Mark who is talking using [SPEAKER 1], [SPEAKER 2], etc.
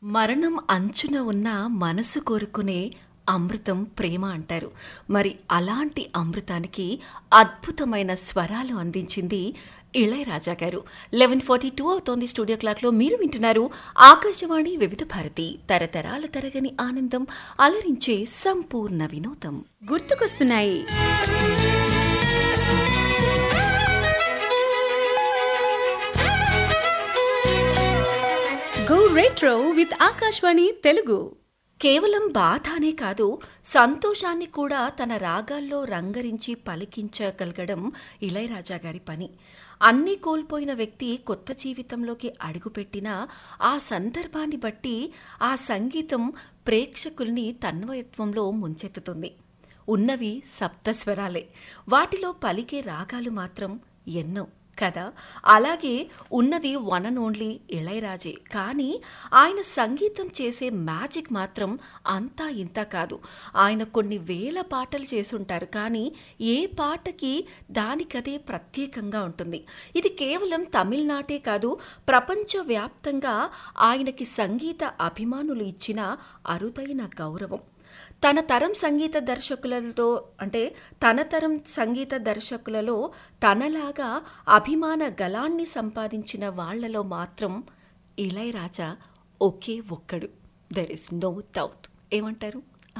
[SPEAKER 1] మరణం అంచున ఉన్న మనసు కోరుకునే అమృతం ప్రేమ అంటారు మరి అలాంటి అమృతానికి అద్భుతమైన స్వరాలు అందించింది ఇళయరాజా గారు లెవెన్ ఫార్టీ టూ అవుతోంది స్టూడియో క్లాక్లో మీరు వింటున్నారు ఆకాశవాణి వివిధ భారతి తరతరాల తరగని ఆనందం అలరించే సంపూర్ణ వినోదం
[SPEAKER 2] గుర్తుకొస్తున్నాయి go retro with Akashvani Telugu
[SPEAKER 1] కేవలం బాధ అనే కాదు సంతోషాన్ని కూడా తన రాగాల్లో రంగరించి పలికించగలగడం ఇళయరాజా గారి పని అన్నీ కోల్పోయిన వ్యక్తి కొత్త జీవితంలోకి అడుగుపెట్టినా ఆ సందర్భాన్ని బట్టి ఆ సంగీతం ప్రేక్షకుల్ని తన్వయత్వంలో ముంచెత్తుతుంది ఉన్నవి సప్తస్వరాలే వాటిలో పలికే రాగాలు మాత్రం ఎన్నో కదా అలాగే ఉన్నది వన్ అండ్ ఓన్లీ ఇళయరాజే కానీ ఆయన సంగీతం చేసే మ్యాజిక్ మాత్రం అంతా ఇంత కాదు ఆయన కొన్ని వేల పాటలు చేసుంటారు కానీ ఏ పాటకి దానికదే ప్రత్యేకంగా ఉంటుంది ఇది కేవలం తమిళనాటే కాదు ప్రపంచవ్యాప్తంగా ఆయనకి సంగీత అభిమానులు ఇచ్చిన అరుదైన గౌరవం తన తరం సంగీత దర్శకులతో అంటే తన తరం సంగీత దర్శకులలో తనలాగా అభిమాన గలాన్ని సంపాదించిన వాళ్లలో మాత్రం ఇళయరాజా ఒకే ఒక్కడు దెర్ ఇస్ నో డౌట్ ఏమంటారు